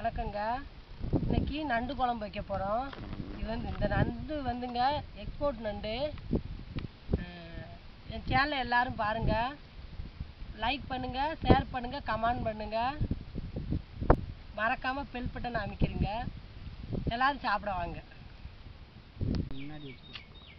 வணக்கங்க இன்னைக்கு நண்டு குழம்பு வைக்க போகிறோம் இது வந்து இந்த நண்டு வந்துங்க எக்ஸ்போர்ட் நண்டு அஹ், என் சேனலை எல்லாரும் பாருங்கள் லைக் பண்ணுங்கள் ஷேர் பண்ணுங்கள் கமெண்ட் பண்ணுங்கள் மறக்காமல் பெல் பட்டன் அமைக்கிறீங்க எல்லாரும் சாப்பிட வாங்க முன்னாடி வச்சுக்கோ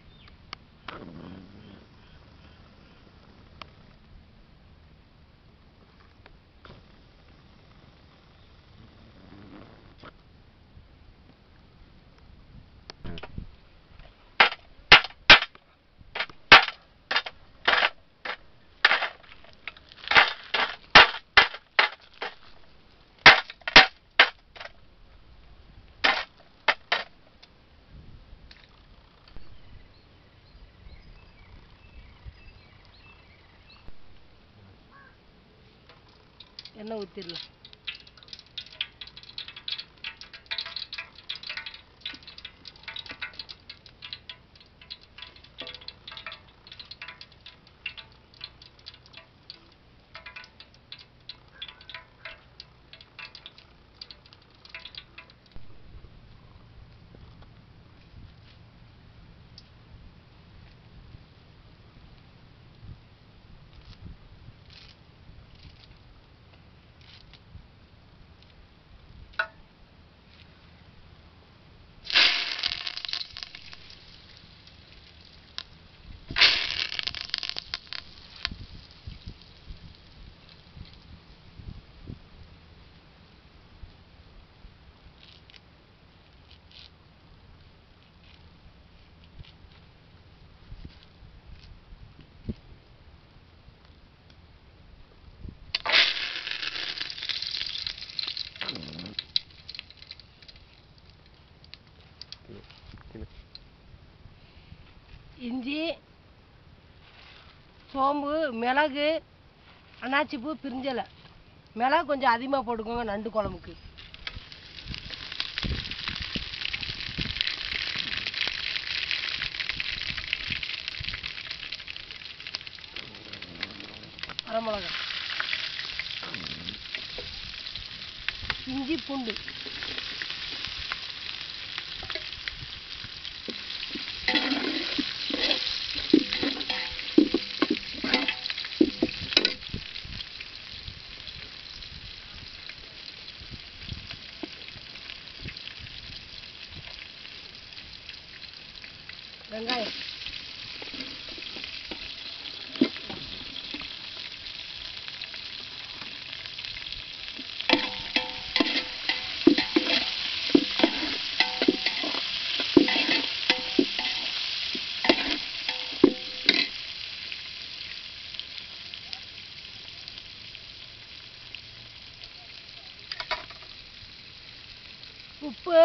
எண்ணெய் ஊற்றிடலாம் இஞ்சி சோம்பு மிளகு அன்னாச்சிப்பூ பிரிஞ்சலை மிளகு கொஞ்சம் அதிகமாக போட்டுக்கோங்க நண்டு குழம்புக்கு வரமிளகா இஞ்சி பூண்டு வெங்காயம் உப்பு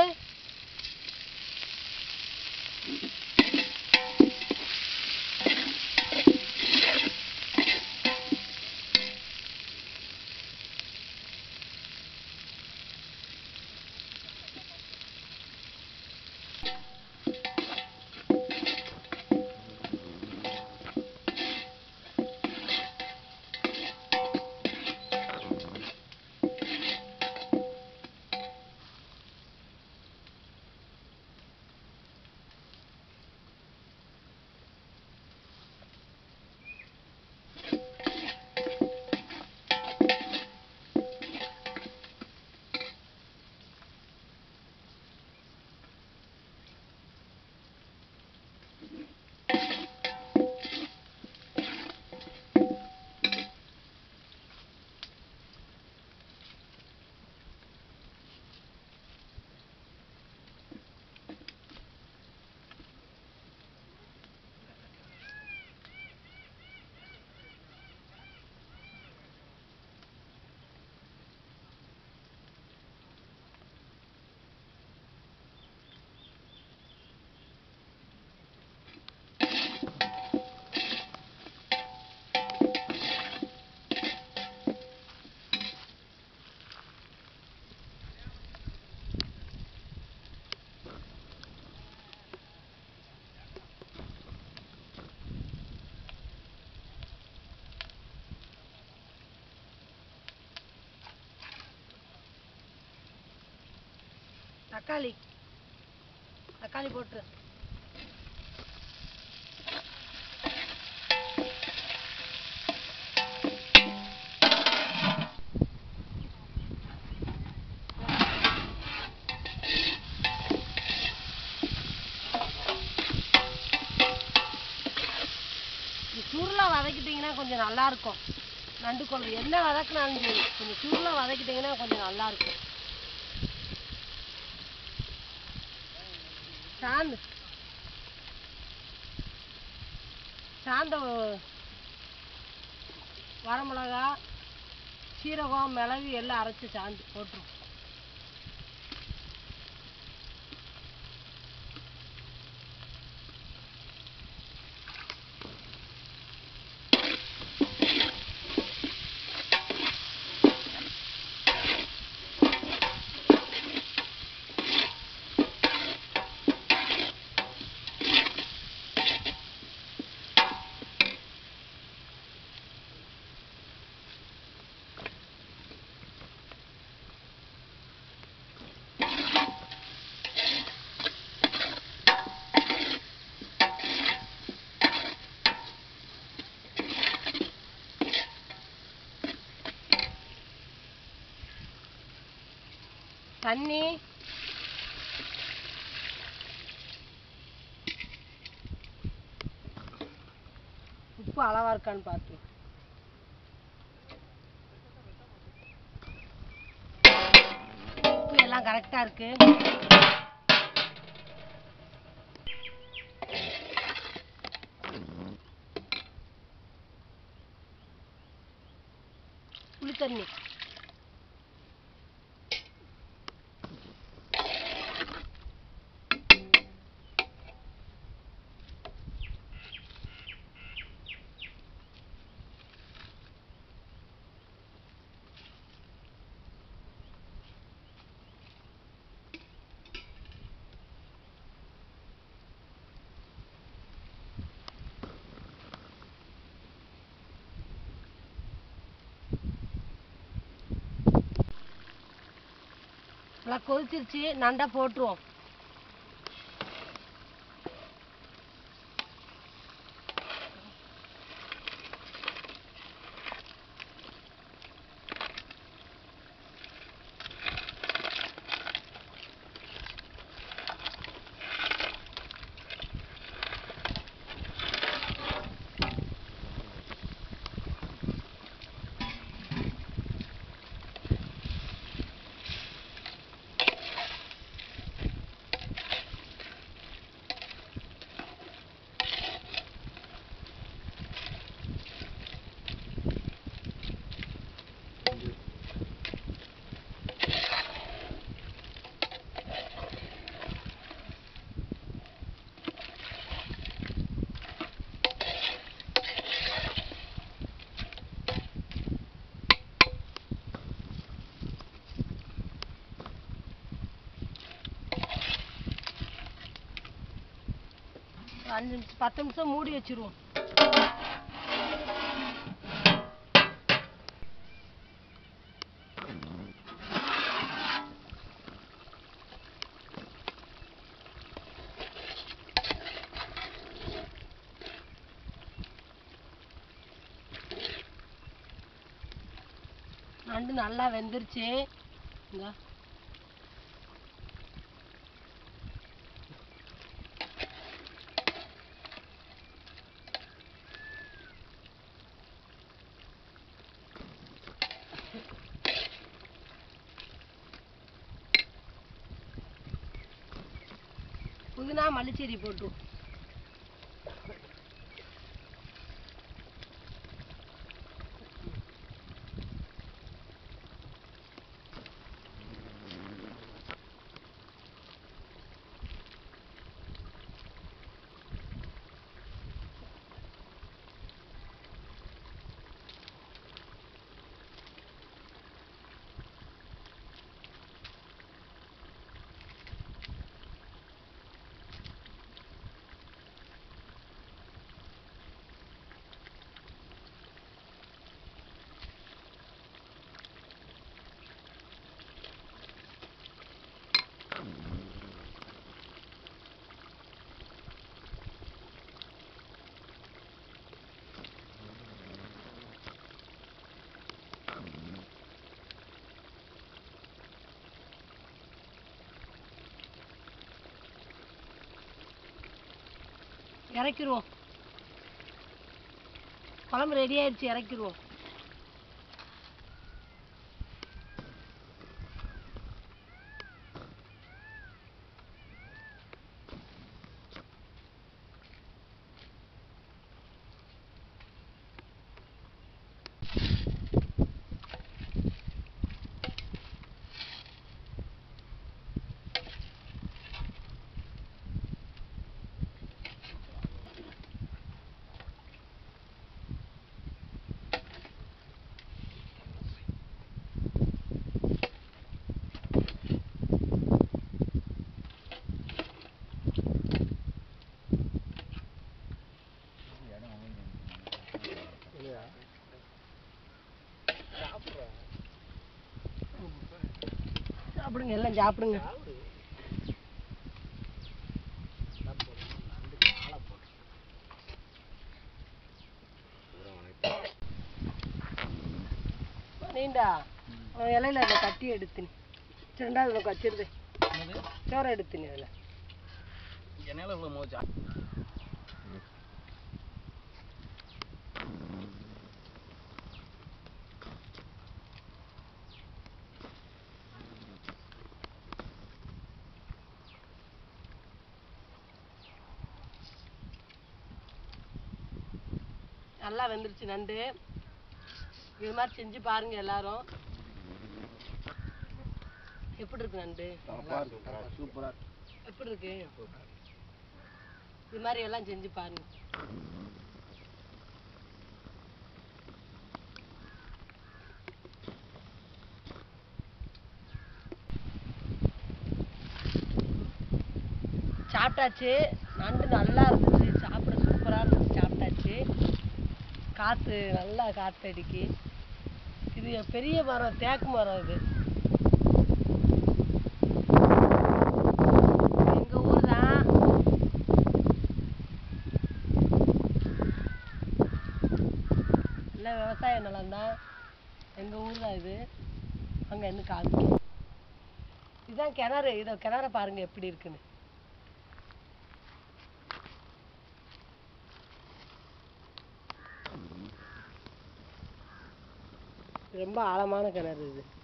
தக்காளி தக்காளி போட்டு இது சுருளா வதக்கிட்டிங்கன்னா கொஞ்சம் நல்லா இருக்கும் நண்டு குழம்பு என்ன வதக்குனாலும் சரி கொஞ்சம் சுருளா வதக்கிட்டிங்கன்னா கொஞ்சம் நல்லா இருக்கும் சாந்து சாந்த வரமிளகா சீரகம் மிளகு எல்லாம் அரைச்சி சாந்து போட்டுரும் தண்ணி உப்பு அளவா இருக்கான்னு பார்த்து உப்பு எல்லாம் கரெக்டா இருக்கு புளி தண்ணி நல்லா கொதிச்சிருச்சு நண்டா போட்டுருவோம் ஒரு அஞ்சு நிமிஷம் பத்து நிமிஷம் மூடி வச்சிருவோம் நண்டு நல்லா வெந்துருச்சு இந்த புதினா மல்லிச்செடி போட்டு இறக்கிடுவோம் குழம்பு ரெடி ஆயிடுச்சு இறக்கிடுவோம் சாப்பிடுங்க எல்லாம் சாப்பிடுங்க நீண்டா அவன் இலையில அதை கட்டி எடுத்துனி ரெண்டாவது உனக்கு வச்சிருது சோறை எடுத்துனி அதில் எண்ணெயில் இவ்வளோ மோச்சா நல்லா வெந்துருச்சு நண்டு இது மாதிரி செஞ்சு பாருங்க எல்லாரும் எப்படி இருக்கு நண்டு சூப்பராக எப்படி இருக்கு இது மாதிரி எல்லாம் செஞ்சு பாருங்க சாப்பிட்டாச்சு நண்டு நல்லா இருந்துச்சு சாப்பிட சூப்பராக இருந்துச்சு சாப்பிட்டாச்சு காற்று நல்லா காற்றடிக்கு இது பெரிய மரம் தேக்கு மரம் இது எங்க ஊர் தான் எல்லாம் விவசாய நிலம் தான் எங்க ஊர் தான் இது அங்க இருந்து காமிக்கும் இதுதான் கிணறு இதை கிணற பாருங்க எப்படி இருக்குன்னு ரொம்ப ஆழமான கிணறு இது